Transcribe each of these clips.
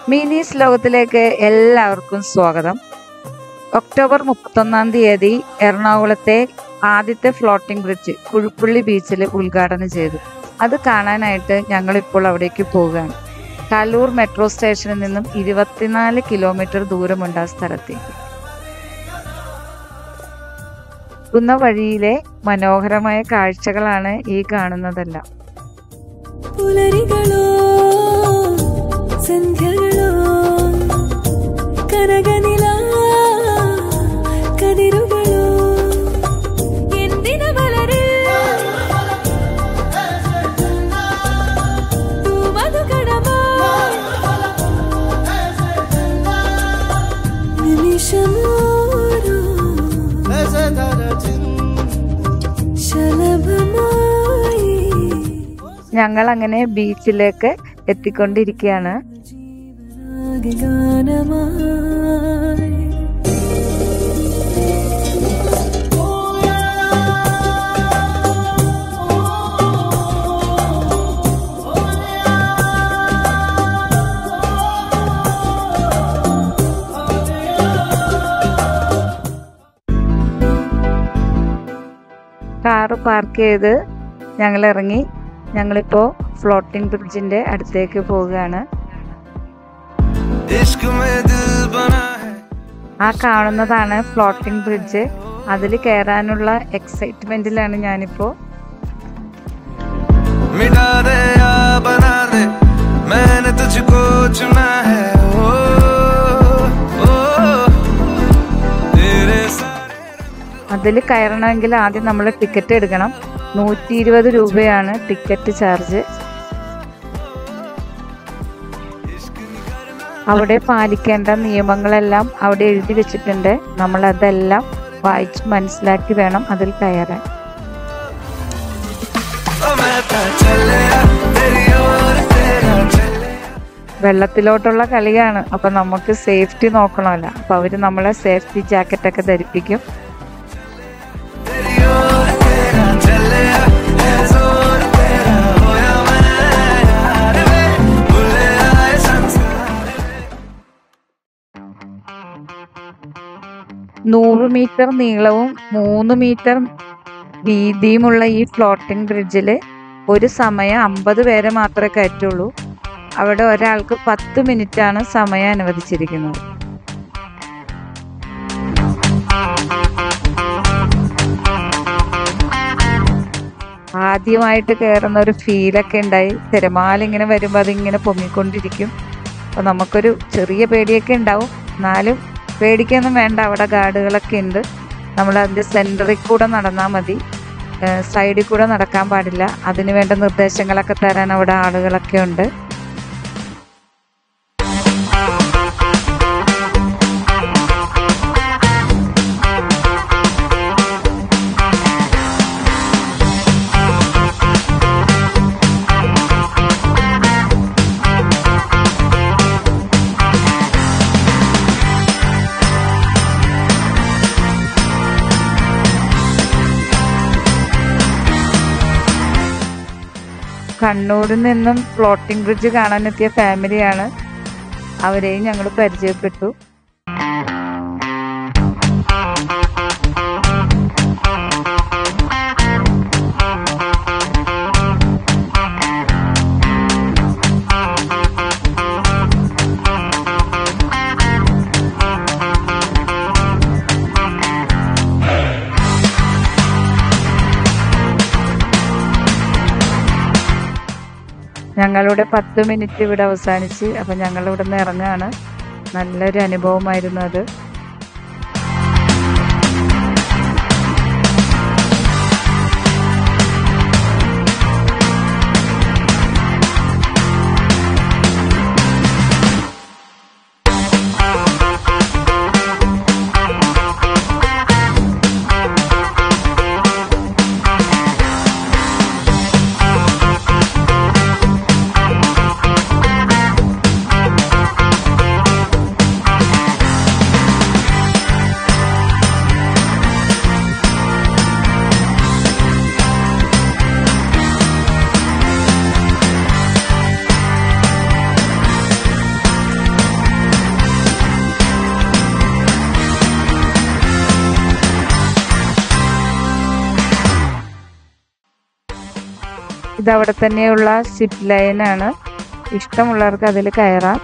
മിനീസ് ലോകത്തിലേക്ക് എല്ലാവർക്കും സ്വാഗതം ഒക്ടോബർ മുപ്പത്തൊന്നാം തീയതി എറണാകുളത്തെ ആദ്യത്തെ ഫ്ലോട്ടിംഗ് ബ്രിഡ്ജ് കുഴുപ്പുള്ളി ബീച്ചിൽ ഉദ്ഘാടനം ചെയ്തു അത് കാണാനായിട്ട് ഞങ്ങളിപ്പോൾ അവിടേക്ക് പോവുകയാണ് കലൂർ മെട്രോ സ്റ്റേഷനിൽ നിന്നും ഇരുപത്തിനാല് കിലോമീറ്റർ ദൂരമുണ്ട് ആ സ്ഥലത്തേക്ക് ുന്ന വഴിയിലെ മനോഹരമായ കാഴ്ചകളാണ് ഈ കാണുന്നതെല്ലാം പുലരികളോ സന്ധ്യകളോ കനകനില കതിരുകളോ എന്തിന വളരിൽ തൂമധുകടമോ നിമിഷമോരോ ശലഭമായി ഞങ്ങൾ അങ്ങനെ ബീച്ചിലേക്ക് എത്തിക്കൊണ്ടിരിക്കുകയാണ് ജീവനാകെ ഗാനമായി കാറ് പാർക്ക് ചെയ്ത് ഞങ്ങൾ ഇറങ്ങി ഞങ്ങളിപ്പോൾ ഫ്ലോട്ടിംഗ് ബ്രിഡ്ജിന്റെ അടുത്തേക്ക് പോവുകയാണ് इश्क में दिल बना है ആ കാണുന്നതാണ് ഫ്ലോട്ടിംഗ് ബ്രിഡ്ജ് അതിൽ കയറാനുള്ള എക്സൈറ്റ്മെന്റിലാണ് ഞാനിപ്പോൾ मिटा दे या बना दे मैंने तुझको चुना है ओ, ओ, तेरे सारे അതിൽ കയറണമെങ്കിൽ ആദ്യം നമ്മൾ ടിക്കറ്റ് എടുക്കണം നൂറ്റി ഇരുപത് രൂപയാണ് ടിക്കറ്റ് ചാർജ് അവിടെ പാലിക്കേണ്ട നിയമങ്ങളെല്ലാം അവിടെ എഴുതി വെച്ചിട്ടുണ്ട് നമ്മൾ അതെല്ലാം വായിച്ച് മനസ്സിലാക്കി വേണം അതിൽ കയറാൻ ओ मैं तो चले तेरी ओर तेरा चले വെള്ളത്തിലോട്ടുള്ള കളിയാണ് അപ്പൊ നമുക്ക് സേഫ്റ്റി നോക്കണമല്ലോ അപ്പൊ അവര് നമ്മളെ സേഫ്റ്റി ജാക്കറ്റ് ഒക്കെ ധരിപ്പിക്കും तेरी ओर तेरा चले है जोर तेरा होया मैं यार वे भूले आए संसार നൂറ് മീറ്റർ നീളവും മൂന്ന് മീറ്റർ വീതിയുമുള്ള ഈ ഫ്ലോട്ടിംഗ് ബ്രിഡ്ജിൽ ഒരു സമയം അമ്പത് പേരെ മാത്രമേ കയറ്റുള്ളൂ അവിടെ ഒരാൾക്ക് പത്ത് മിനിറ്റാണ് സമയം അനുവദിച്ചിരിക്കുന്നത് ആദ്യമായിട്ട് കയറുന്ന ഒരു ഫീലൊക്കെ ഉണ്ടായി തിരമാല ഇങ്ങനെ വരുമ്പോൾ അതിങ്ങനെ പൊങ്ങിക്കൊണ്ടിരിക്കും അപ്പോൾ നമുക്കൊരു ചെറിയ പേടിയൊക്കെ ഉണ്ടാവും എന്നാലും പേടിക്കൊന്നും വേണ്ട അവിടെ ഗാർഡുകളൊക്കെ ഉണ്ട് നമ്മൾ അതിൻ്റെ സെൻറ്ററിൽ കൂടെ നടന്നാൽ മതി സൈഡിൽ കൂടെ നടക്കാൻ പാടില്ല അതിന് വേണ്ട നിർദ്ദേശങ്ങളൊക്കെ തരാൻ അവിടെ ആളുകളൊക്കെ ഉണ്ട് കണ്ണൂരിൽ നിന്നും ഫ്ലോട്ടിംഗ് ബ്രിഡ്ജ് കാണാനെത്തിയ ഫാമിലിയാണ് അവരെയും ഞങ്ങൾ പരിചയപ്പെട്ടു ഞങ്ങളുടെ പത്ത് മിനിറ്റ് ഇവിടെ അവസാനിച്ച് അപ്പം ഞങ്ങൾ ഇവിടെ നിന്ന് ഇറങ്ങുകയാണ് നല്ലൊരു അനുഭവമായിരുന്നു അത് ഇത് അവിടെ തന്നെയുള്ള സിപ്പ് ലൈനാണ് ഇഷ്ടമുള്ളവർക്ക് അതിൽ കയറാം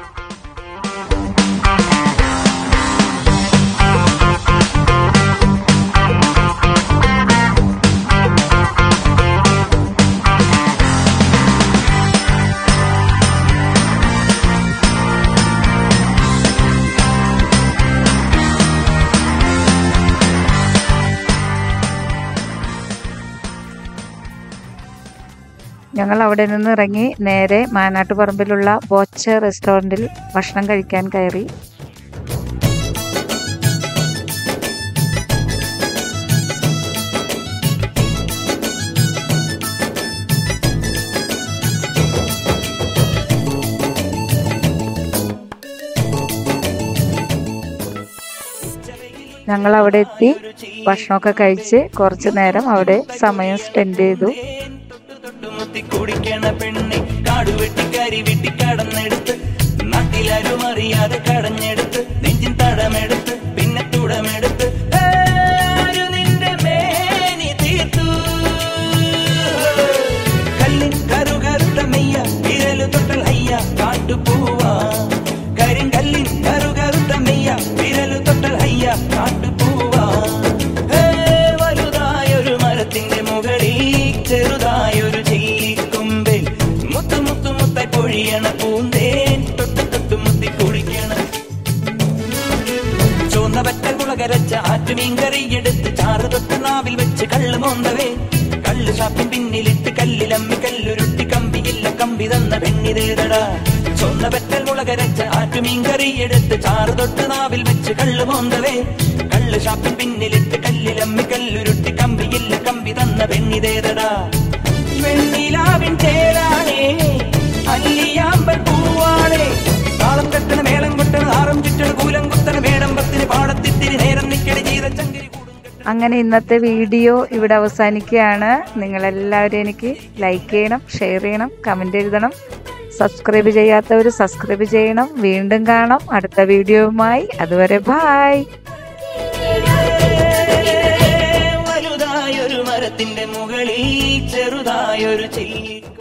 ഞങ്ങൾ അവിടെ നിന്ന് ഇറങ്ങി നേരെ മാനാട്ടുപറമ്പിലുള്ള ബോച്ച റെസ്റ്റോറൻറ്റിൽ ഭക്ഷണം കഴിക്കാൻ കയറി ഞങ്ങൾ അവിടെ എത്തി ഭക്ഷണമൊക്കെ കഴിച്ച് കുറച്ച് നേരം അവിടെ സമയം സ്പെൻഡ് ചെയ്തു മുത്തി കുടിക്കണ പെണ്ണെ കാടുവെട്ടി കരി വെട്ടി കടന്നെടുത്ത് നാട്ടിലാരും അറിയാതെ കടഞ്ഞെടുത്ത് നെഞ്ചിൻ തടമെടുത്ത് പിന്നെ തുടമെടുത്ത് ആരു നിന്റെ മേനി തീർത്തു കല്ലിൻ കറുകറുത്ത മെയ്യ വിരലു തൊട്ടൽ അയ്യ കാട്ടുപൂവാ കരിങ്കല്ലിൻ കറുകറുത്ത മെയ്യ വിരലു തൊട്ടൽ അയ്യ കാട്ടുപൂവാ ഹേ, വലുതായൊരു മരത്തിന്റെ മുകളിൽ ചെറുതായൊരു ചെല്ലിക്കൊമ്പിൽ മുത്തു മുത്തു മുത്തായി പൊഴിയണ പൂന്തേൻ തൊട്ട് തൊട്ട് മുത്തി കുടിക്കണം ചുവന്ന പറ്റ കുളകരച്ച ആറ്റുമീൻ കറിയെടുത്ത് ചാറ് തൊട്ട് നാവിൽ വെച്ച് കള്ള് മോന്തവേ കള്ള് ഷാപ്പിൻ പിന്നിലിട്ട് കല്ലിലമ്മി കല്ലുരുട്ടി കമ്പിയില്ല കമ്പി തന്ന പെണ്ണിതേതടാ ചുവന്ന പറ്റൽ മുളകരച്ച ആറ്റുമീൻ കറിയെടുത്ത് ചാറ് തൊട്ട് നാവിൽ വെച്ച് കള്ള് മോന്തവേ കള്ള് ഷാപ്പിൻ പിന്നിലിട്ട് കല്ലിലമ്മി കല്ലുരുട്ടി കമ്പിയില്ല കമ്പി തന്ന പെണ്ണിതേതടാ വെണ്ണിലാവിൻ ചേരാണേ അല്ലിയാമ്പൽ പൂവാണേ താളം കെട്ടണ മേളം കൊട്ടണ ആറും ചുറ്റണ കൂലം കുത്തണ മേടമ്പത്തിന് പാടത്തിത്തിരി നേരം നിക്കണ ജീതച്ചങ്കരി കൂടും കെട്ടണ അങ്ങനെ ഇന്നത്തെ വീഡിയോ ഇവിടെ അവസാനിക്കുകയാണ് നിങ്ങളെല്ലാവരും എനിക്ക് ലൈക്ക് ചെയ്യണം ഷെയർ ചെയ്യണം കമൻ്റ് എഴുതണം സബ്സ്ക്രൈബ് ചെയ്യാത്തവർ സബ്സ്ക്രൈബ് ചെയ്യണം വീണ്ടും കാണാം അടുത്ത വീഡിയോയുമായി അതുവരെ ബായ് വലുതായൊരു മരത്തിന്റെ മുകളിൽ ചെറുതായൊരു ചെല്ലി